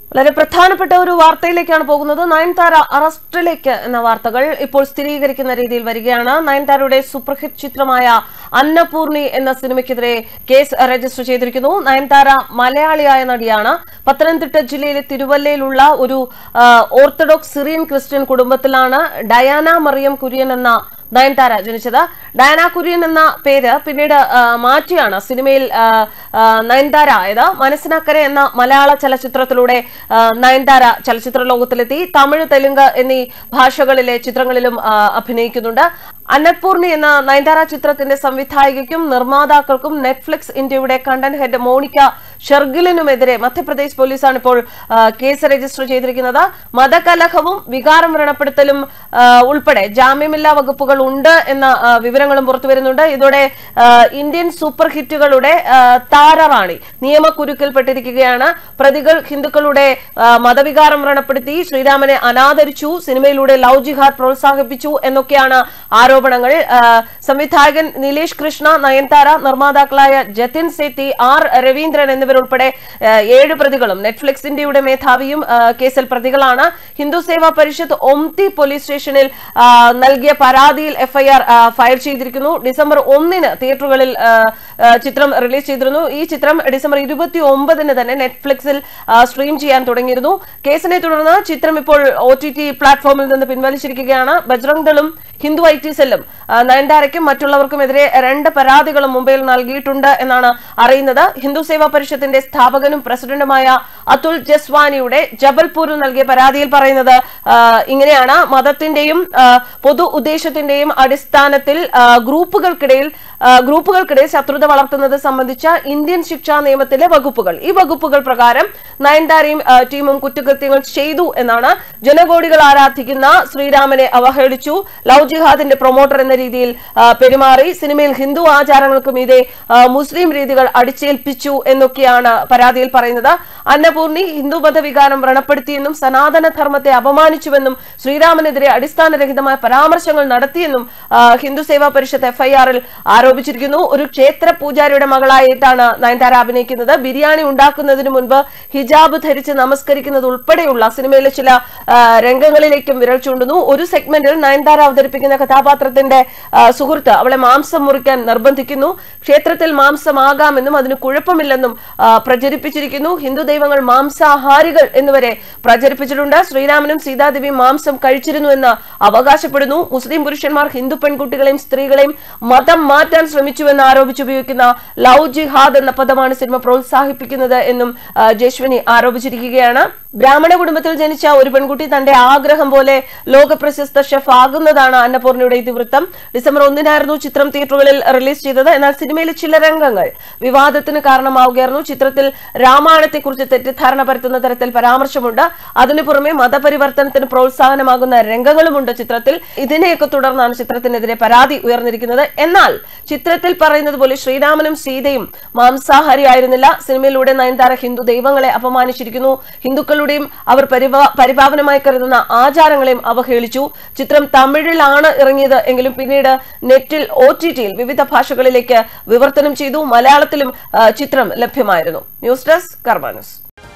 വളരെ പ്രധാനപ്പെട്ട ഒരു വാർത്തയിലേക്കാണ് പോകുന്നത് നയൻതാര അറസ്റ്റിലേക്ക് എന്ന വാർത്തകൾ ഇപ്പോൾ സ്ഥിരീകരിക്കുന്ന രീതിയിൽ വരികയാണ് നയൻതാരയുടെ സൂപ്പർഹിറ്റ് ചിത്രമായ അന്നപൂർണി എന്ന സിനിമയ്ക്കെതിരെ കേസ് രജിസ്റ്റർ ചെയ്തിരിക്കുന്നു നയൻതാര മലയാളിയായ നടിയാണ് പത്തനംതിട്ട ജില്ലയിലെ തിരുവല്ലയിലുള്ള ഒരു ആ, ഓർത്തഡോക്സ് സിറിയൻ ക്രിസ്ത്യൻ കുടുംബത്തിലാണ് ഡയാന മറിയം കുര്യൻ എന്ന നയൻതാര ജനിച്ചത് ഡയാന കുര്യൻ എന്ന പേര് പിന്നീട് ആ, മാറ്റിയാണ് സിനിമയിൽ ആ, ആ, നയൻതാര ആയത് മനസ്സിനക്കരെ എന്ന മലയാള ചലച്ചിത്രത്തിലൂടെ ആ, നയൻതാര ചലച്ചിത്ര ലോകത്തിലെത്തി തമിഴ് തെലുങ്ക് എന്നീ ഭാഷകളിലെ ചിത്രങ്ങളിലും ആ, അഭിനയിക്കുന്നുണ്ട് അന്നപൂർണി എന്ന നയൻതാര ചിത്രത്തിന്റെ സംവിധായികയ്ക്കും നിർമ്മാതാക്കൾക്കും നെറ്റ്ഫ്ലിക്സ് ഇന്ത്യയുടെ കണ്ടന്റ് ഹെഡ് മോണിക്ക ഷെർഗിലിനുമെതിരെ മധ്യപ്രദേശ് പോലീസാണ് ഇപ്പോൾ ആ, കേസ് രജിസ്റ്റർ ചെയ്തിരിക്കുന്നത് മതകലഹവും വികാരം വ്രണപ്പെടുത്തലും ആ, ഉൾപ്പെടെ ജാമ്യമില്ലാ വകുപ്പുകൾ ഉണ്ട് എന്ന ആ, വിവരങ്ങളും പുറത്തുവരുന്നുണ്ട് ഇതോടെ ആ, ഇന്ത്യൻ സൂപ്പർ ഹിറ്റുകളുടെ ആ, താരറാണി നിയമക്കുരുക്കിൽപ്പെട്ടിരിക്കുകയാണ് പ്രതികൾ ഹിന്ദുക്കളുടെ ആ, മതവികാരം വ്രണപ്പെടുത്തി ശ്രീരാമനെ അനാദരിച്ചു സിനിമയിലൂടെ ലവ് ജിഹാദ് പ്രോത്സാഹിപ്പിച്ചു എന്നൊക്കെയാണ് ആരോപണങ്ങൾ ആ, സംവിധായകൻ നിലേഷ് കൃഷ്ണ നയൻതാര നിർമ്മാതാക്കളായ ജതിൻ സേത്തി ആർ രവീന്ദ്രൻ എന്നിവരുൾപ്പെടെ ആ, ഏഴ് പ്രതികളും നെറ്റ്ഫ്ലിക്സ് ഇന്ത്യയുടെ മേധാവിയും ആ, കേസിൽ പ്രതികളാണ് ഹിന്ദു സേവാ പരിഷത്ത് ഒംതി പോലീസ് സ്റ്റേഷനിൽ ആ, നൽകിയ പരാതിയിൽ എഫ്ഐആർ ഫയൽ ചെയ്തിരിക്കുന്നു ഡിസംബർ ഒന്നിന് തിയേറ്ററുകളിൽ ആ, ആ, ചിത്രം റിലീസ് ചെയ്തിരുന്നു ഈ ചിത്രം ഡിസംബർ ഇരുപത്തി ഒമ്പതിന് തന്നെ നെറ്റ്ഫ്ലിക്സിൽ ആ, സ്ട്രീം ചെയ്യാൻ തുടങ്ങിയിരുന്നു കേസിനെ തുടർന്ന് ചിത്രം ഇപ്പോൾ ഒ ടി ടി പ്ലാറ്റ്ഫോമിൽ നിന്ന് പിൻവലിച്ചിരിക്കുകയാണ് ബജ്രംഗ് ദളും ഹിന്ദു ഐ ടി സെല്ലും ആ, നയൻതാരയ്ക്കും മറ്റുള്ളവർക്കുമെതിരെ രണ്ട് പരാതികളും മുംബൈയിൽ നൽകിയിട്ടുണ്ട് എന്നാണ് അറിയുന്നത് ഹിന്ദു സേവാ പരിഷത്തിന്റെ സ്ഥാപകനും പ്രസിഡന്റുമായ അതുൽ ജസ്വാനിയുടെ ജബൽപൂരിൽ നൽകിയ പരാതിയിൽ പറയുന്നത് ആ, ഇങ്ങനെയാണ് മതത്തിന്റെയും ആ, പൊതു ഉദ്ദേശത്തിന്റെയും അടിസ്ഥാനത്തിൽ ആ, ഗ്രൂപ്പുകൾക്കിടയിൽ ആ, ഗ്രൂപ്പുകൾക്കിടയിൽ ശത്രുത വളർത്തുന്നത് സംബന്ധിച്ച ഇന്ത്യൻ ശിക്ഷാ നിയമത്തിലെ വകുപ്പുകൾ ഈ വകുപ്പുകൾ പ്രകാരം നയൻതാരയും ആ, ടീമും കുറ്റകൃത്യങ്ങൾ ചെയ്തു എന്നാണ് ജനകോടികൾ ആരാധിക്കുന്ന ശ്രീരാമനെ അവഹേളിച്ചു ലവ് ജിഹാദിന്റെ പ്രൊമോട്ടർ എന്ന രീതിയിൽ ആ, പെരുമാറി സിനിമയിൽ ഹിന്ദു ആചാരങ്ങൾക്കും ഇതേ ആ, മുസ്ലിം രീതികൾ അടിച്ചേൽപ്പിച്ചു എന്നൊക്കെയാണ് പരാതിയിൽ പറയുന്നത് അന്നപൂർണി ഹിന്ദു മതവികാരം വ്രണപ്പെടുത്തിയെന്നും സനാതന ധർമ്മത്തെ അപമാനിച്ചുവെന്നും ശ്രീരാമനെതിരെ അടിസ്ഥാനരഹിതമായ പരാമർശങ്ങൾ നടത്തിയെന്നും ആ, ഹിന്ദു സേവാ പരിഷത്ത് എഫ്ഐആറിൽ ആരോപിച്ചിരിക്കുന്നു ഒരു ക്ഷേത്ര പൂജാരിയുടെ മകളായിട്ടാണ് നയൻതാര അഭിനയിക്കുന്നത് ബിരിയാണി ഉണ്ടാക്കുന്നതിന് മുൻപ് ഹിജാബ് ധരിച്ച് നമസ്കരിക്കുന്നത് ഉൾപ്പെടെയുള്ള സിനിമയിലെ ചില ആ, രംഗങ്ങളിലേക്കും വിരൽ ചൂണ്ടുന്നു ഒരു സെഗ്മെന്റിൽ നയൻതാര അവതരിപ്പിക്കുന്ന കഥാപാത്രത്തിന്റെ ആ, സുഹൃത്ത് അവളെ മാംസം മുറിക്കാൻ നിർബന്ധിക്കുന്നു ക്ഷേത്രത്തിൽ മാംസമാകാമെന്നും അതിന് കുഴപ്പമില്ലെന്നും ആ, പ്രചരിപ്പിച്ചിരിക്കുന്നു ഹിന്ദു ദൈവങ്ങൾ മാംസാഹാരികൾ എന്നുവരെ പ്രചരിപ്പിച്ചിട്ടുണ്ട് ശ്രീരാമനും സീതാദേവിയും മാംസം കഴിച്ചിരുന്നു എന്ന് അവകാശപ്പെടുന്നു മുസ്ലിം പുരുഷന്മാർ ഹിന്ദു പെൺകുട്ടികളെയും സ്ത്രീകളെയും മതം മാറ്റാൻ ശ്രമിച്ചുവെന്ന് ആരോപിച്ചുപയോഗിക്കുന്ന ലവ് ജിഹാദ് എന്ന പദമാണ് സിനിമ പ്രോത്സാഹിപ്പിക്കുന്നത് എന്നും ആ, ജയ്ശ്വനി ആരോപിച്ചിരിക്കുകയാണ് ബ്രാഹ്മണ കുടുംബത്തിൽ ജനിച്ച ഒരു പെൺകുട്ടി തന്റെ ആഗ്രഹം പോലെ ലോകപ്രശസ്ത ഷെഫ് ആകുന്നതാണ് അന്നപൂർണയുടെ ഇതിവൃത്തം ഡിസംബർ ഒന്നിനായിരുന്നു ചിത്രം തിയേറ്ററുകളിൽ റിലീസ് ചെയ്തത് എന്നാൽ സിനിമയിലെ ചില രംഗങ്ങൾ വിവാദത്തിന് കാരണമാവുകയായിരുന്നു ചിത്രത്തിൽ രാമായണത്തെക്കുറിച്ച് തെറ്റിദ്ധാരണ പരത്തുന്ന തരത്തിൽ പരാമർശമുണ്ട് അതിനു പുറമെ മതപരിവർത്തനത്തിന് പ്രോത്സാഹനമാകുന്ന രംഗങ്ങളുമുണ്ട് ചിത്രത്തിൽ ഇതിനെയൊക്കെ തുടർന്നാണ് ചിത്രത്തിനെതിരെ പരാതി ഉയർന്നിരിക്കുന്നത് എന്നാൽ ചിത്രത്തിൽ പറയുന്നത് പോലെ ശ്രീരാമനും സീതയും മാംസാഹാരി ആയിരുന്നില്ല സിനിമയിലൂടെ നയൻതാര ഹിന്ദു ദൈവങ്ങളെ അപമാനിച്ചിരിക്കുന്നു ഹിന്ദുക്കളുടെയും അവർ പരിപാ- പരിപാവനമായി കരുതുന്ന ആചാരങ്ങളെയും അവഹേളിച്ചു ചിത്രം തമിഴിലാണ് ഇറങ്ങിയത് എങ്കിലും പിന്നീട് നെറ്റിൽ ഒ ടി ടിയിൽ വിവിധ ഭാഷകളിലേക്ക് വിവർത്തനം ചെയ്തു മലയാളത്തിലും ആ, ചിത്രം ലഭ്യമായിരുന്നു ന്യൂസ് ഡെസ്ക് കർമാനസ്